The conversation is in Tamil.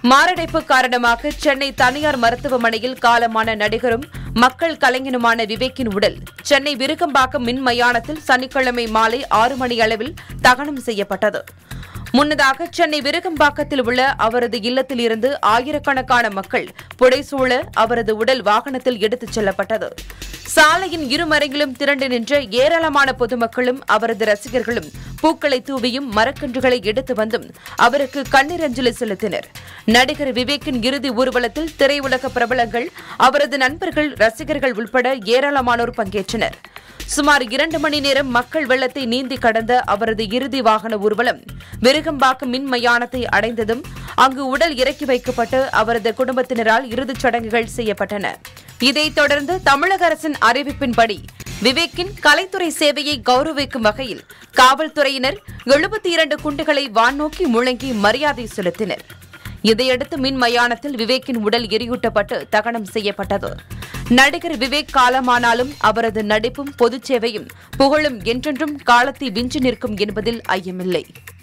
மாரடைப்பு காரணமாக சென்னை தனியார் மருத்துவமனையில் காலமான நடிகரும் மக்கள் கலைஞனுமான விவேக்கின் உடல் சென்னை விருகம்பாக்கம் மின் மயானத்தில் சனிக்கிழமை மாலை ஆறு மணி அளவில் தகனம் செய்யப்பட்டது முன்னதாக சென்னை விருகம்பாக்கத்தில் உள்ள அவரது இல்லத்தில் இருந்து ஆயிரக்கணக்கான மக்கள் புடைசூழ அவரது உடல் வாகனத்தில் எடுத்துச் செல்லப்பட்டது சாலையின் இருமறையிலும் திரண்டு நின்ற ஏராளமான பொதுமக்களும் அவரது ரசிகர்களும் பூக்களை தூவியும் மரக்கன்றுகளை எடுத்து வந்தும் அவருக்கு கண்ணீர் அஞ்சலி செலுத்தினர் நடிகர் விவேக்கின் இறுதி ஊர்வலத்தில் திரையுலக பிரபலங்கள் அவரது நண்பர்கள் ரசிகர்கள் உட்பட ஏராளமானோர் பங்கேற்றனர் சுமார் இரண்டு மணி நேரம் மக்கள் வெள்ளத்தை நீந்தி கடந்த அவரது இறுதி வாகன ஊர்வலம் விருகம்பாக்கம் மின் மயானத்தை அடைந்ததும் அங்கு உடல் இறக்கி வைக்கப்பட்டு அவரது குடும்பத்தினரால் இறுதிச் சடங்குகள் செய்யப்பட்டன இதைத் தொடர்ந்து தமிழக அரசின் அறிவிப்பின்படி விவேக்கின் கலைத்துறை சேவையை கௌரவிக்கும் வகையில் காவல்துறையினர் எழுபத்தி இரண்டு குண்டுகளை வானோக்கி முழங்கி மரியாதை செலுத்தினர் இதையடுத்து மின் மயானத்தில் விவேக்கின் உடல் எரியூட்டப்பட்டு தகனம் செய்யப்பட்டது நடிகர் விவேக் காலமானாலும் அவரது நடிப்பும் பொதுச் சேவையும் புகழும் என்றென்றும் காலத்தை விஞ்சி நிற்கும் என்பதில் ஐயமில்லை